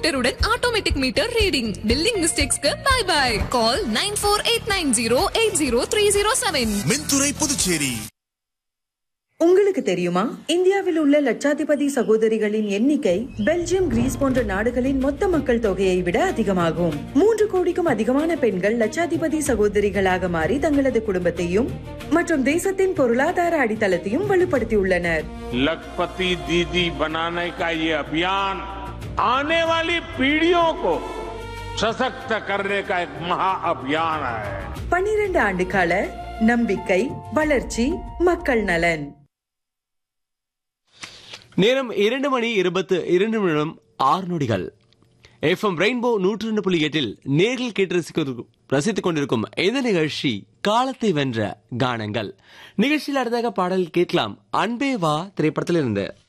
மீட்டருடன் automatic meter reading billing மிஸ்டேக்ஸ்க்கு bye bye call nine four eight nine zero eight zero three zero seven மின்துறை புதுச்சேரி உங்களுக்கு தெரியுமா இந்தியாவில் உள்ள லட்சாதிபதி சகோதரிகளின் எண்ணிக்கை பெல்ஜியம் கிரீஸ் போன்ற நாடுகளின் மொத்த மக்கள் தொகையை விட அதிகமாகும் மூன்று கோடிக்கும் அதிகமான பெண்கள் லட்சாதிபதி சகோதரிகளாக மாறி தங்களது குடும்பத்தையும் மற்றும் தேசத்தின் பொருளாதார அடித்தளத்தையும் வலுப்படுத்தியுள்ளனர் लखपति दीदी बनाने का ये अभियान आने वाली पीढ़ियों को सशक्त करने का एक महा अभियान है பனிரெண்டு ஆண்டு கால நம்பிக்கை வளர்ச்சி மக்கள் நலன் நேரம் இரண்டு மணி இருபத்து இரண்டு நிமிடம் ஆறு நொடிகள் எஃப்எம் ரெயின்போ நூற்று ரெண்டு புள்ளி எட்டில் நேரில் கேட்டு ரசிக்க- ரசித்துக் கொண்டிருக்கும் இந்த நிகழ்ச்சி காலத்தை வென்ற கானங்கள் நிகழ்ச்சியில் அடுத்ததாக பாடல் கேட்கலாம் அன்பே வா திரைப்படத்தில் இருந்து